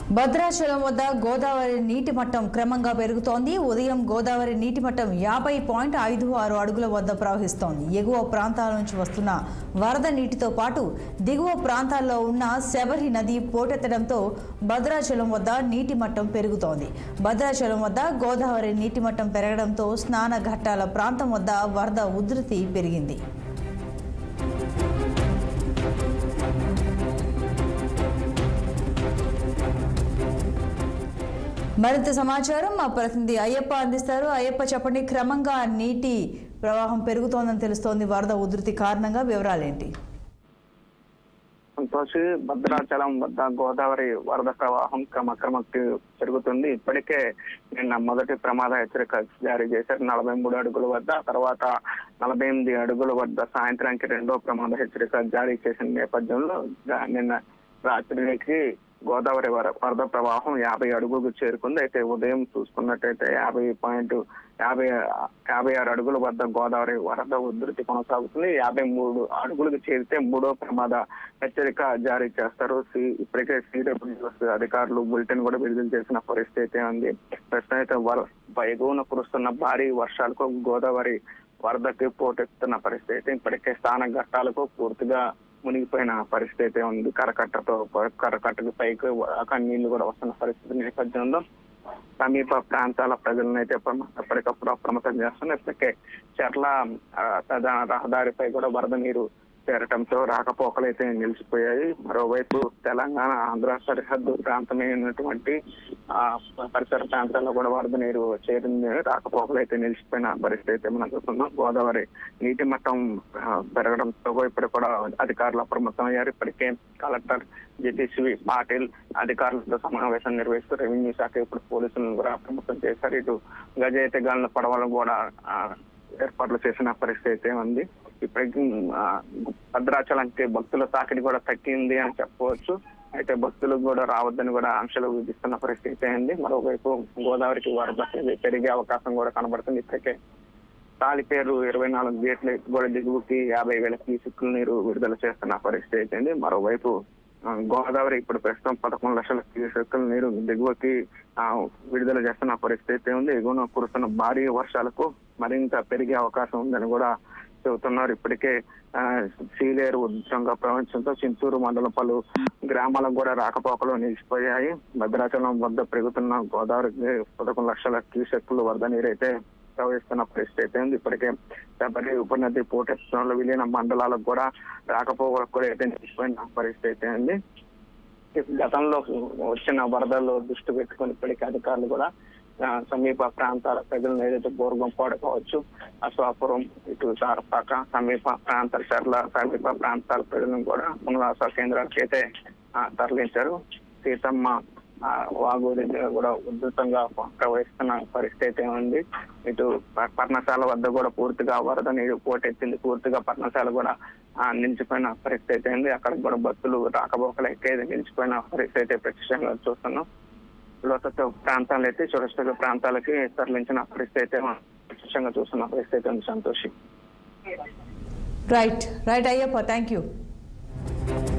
భద్రాచలం వద్ద గోదావరి నీటి మట్టం క్రమంగా పెరుగుతోంది ఉదయం గోదావరి నీటి మట్టం యాభై పాయింట్ ఐదు ఆరు అడుగుల వద్ద ప్రవహిస్తోంది ఎగువ ప్రాంతాల నుంచి వస్తున్న వరద నీటితో పాటు దిగువ ప్రాంతాల్లో ఉన్న శబరి నది పోటెత్తడంతో భద్రాచలం వద్ద నీటి మట్టం పెరుగుతోంది భద్రాచలం వద్ద గోదావరి నీటి మట్టం పెరగడంతో స్నాన ఘట్టాల ప్రాంతం వద్ద వరద ఉధృతి పెరిగింది మరింత సమాచారం మా ప్రతినిధి అయ్యప్ప అందిస్తారు అయ్యప్ప చెప్పండి క్రమంగా నీటి ప్రవాహం పెరుగుతోందని తెలుస్తోంది వరద ఉధృతి కారణంగా వివరాలేంటి సంతోషి భద్రాచలం వద్ద గోదావరి వరద ప్రవాహం క్రమక్రమకి పెరుగుతుంది ఇప్పటికే నిన్న మొదటి ప్రమాద హెచ్చరిక జారీ చేశారు నలభై మూడు అడుగుల వద్ద తర్వాత నలభై ఎనిమిది అడుగుల వద్ద సాయంత్రానికి రెండో ప్రమాద హెచ్చరిక జారీ చేసిన నేపథ్యంలో గా- నిన్న రాత్రికి గోదావరి వర- వరద ప్రవాహం యాభై అడుగులకు చేరుకుంది అయితే ఉదయం చూసుకున్నట్టయితే యాభై పాయింట్ యాభై యాభై ఆరు అడుగుల వద్ద గోదావరి వరద ఉధృతి కొనసాగుతుంది యాభై మూడు అడుగులకు చేరితే మూడో ప్రమాద హెచ్చరిక జారీ చేస్తారు సి- ఇప్పటికే సిడబ్ల్యూఎస్ అధికారులు బులెటిన్ కూడా విడుదల చేసిన పరిస్థితి అయితే ఉంది ప్రస్తుతం అయితే వర ఎగువన కురుస్తున్న భారీ వర్షాలకు గోదావరి వరదకి పోటెత్తున్న పరిస్థితి అయితే ఇప్పటికే స్థాన ఘట్టాలకు పూర్తిగా మునిగిపోయిన పరిస్థితి అయితే ఉంది కరకట్టతో కరకట్టకు పైకి అక్కడ నీళ్లు కూడా వస్తున్న పరిస్థితి నేపథ్యంలో సమీప ప్రాంతాల ప్రజలను అయితే అప్రమ- ఎప్పటికప్పుడు అప్రమత్తం చేస్తున్నారు ఇప్పటికే చెర్ల ఆ, ప్రధాన రహదారిపై కూడా వరద నీరు చేరటంతో రాకపోకలు అయితే నిలిచిపోయాయి మరోవైపు తెలంగాణ ఆంధ్ర సరిహద్దు ప్రాంతమైనటువంటి ఆ పరిసర ప్రాంతాల్లో కూడా వరద నీరు చేరింది రాకపోకలు అయితే నిలిచిపోయిన పరిస్థితి అయితే మనం చూస్తున్నాం గోదావరి నీటి మట్టం ఆ, పెరగడంతో ఇప్పుడు కూడా అధికారులు అప్రమత్తం అయ్యారు ఇప్పటికే కలెక్టర్ జటిశ్వి పాటిల్ అధికారులతో సమావేశం నిర్వహిస్తూ రెవెన్యూ శాఖ ఇప్పుడు పోలీసులను కూడా అప్రమత్తం చేశారు ఇటు గజ అయితే గాలిన పడవలను కూడా ఆ, ఏర్పాట్లు చేసిన పరిస్థితి అయితే ఉంది ఇప్పటికీ ఆ, భద్రాచలానికి భక్తుల తాకిడి కూడా తగ్గింది అని చెప్పవచ్చు అయితే భక్తులకు కూడా రావద్దని కూడా ఆంక్షలు విధిస్తున్న పరిస్థితి అయితే ఉంది మరోవైపు గోదావరికి వరద పెరిగే అవకాశం కూడా కనబడుతుంది ఇప్పటికే తాలిపేరు ఇరవై నాలుగు గేట్ల కూడా దిగువకి యాభై వేల క్యూసిక్ల నీరు విడుదల చేస్తున్న పరిస్థితి అయితే ఉంది మరోవైపు ఆ, గోదావరి ఇప్పుడు ప్రస్తుతం పదకొండు లక్షల క్యూసెక్కుల నీరు దిగువకి ఆ, విడుదల చేస్తున్న పరిస్థితి అయితే ఉంది ఎగువన కురుస్తున్న భారీ వర్షాలకు మరింత పెరిగే అవకాశం ఉందని కూడా చెబుతున్నారు ఇప్పటికే ఆ, సీలేరు ఉధృతంగా ప్రవహించడంతో చింతూరు మండలం పలు గ్రామాలకు కూడా రాకపోకలు నిలిచిపోయాయి భద్రాచలం వద్ద పెరుగుతున్న గోదావరికి పదకొండు లక్షల క్యూసెక్కులు వరద నీరైతే ప్రవహిస్తున్న పరిస్థితి అయితే ఉంది ఇప్పటికే శబరి ఉపనది పోటెత్తంలో విలీన మండలాలకు కూడా రాకపోకలకు కూడా అయితే నిలిచిపోయిన పరిస్థితి అయితే ఉంది గతంలో వచ్చిన వరదలు దృష్టి పెట్టుకుని ఇప్పటికీ అధికారులు కూడా ఆ, సమీప ప్రాంతాల ప్రజలను ఏదైతే బోర్గంపాడు కావచ్చు అశ్వాపురం ఇటు సారపాక సమీప ప్రాంతాల చర్ల సమీప ప్రాంతాల ప్రజలను కూడా పునరావాస కేంద్రాలకు అయితే ఆ, తరలించారు సీతమ్మ ఆ, వాగు దగ్గర కూడా ఉధృతంగా ప్రవహిస్తున్న పరిస్థితి అయితే ఉంది ఇటు ప- పర్ణశాల వద్ద కూడా పూర్తిగా వరద నీరు పోటెత్తింది పూర్తిగా పర్ణశాల కూడా ఆ, నిలిచిపోయిన పరిస్థితి అయితే ఉంది అక్కడ కూడా భక్తులు రాకపోకలు ఎక్కేది నిలిచిపోయిన పరిస్థితి అయితే ప్రత్యక్షంగా చూస్తున్నాం లోతట్టు ప్రాంతాలు అయితే సురక్షిత ప్రాంతాలకి తరలించిన పరిస్థితి అయితే మనం ప్రత్యక్షంగా చూస్తున్న పరిస్థితి అయితే ఉంది Santoshi right right Ayyappa thank you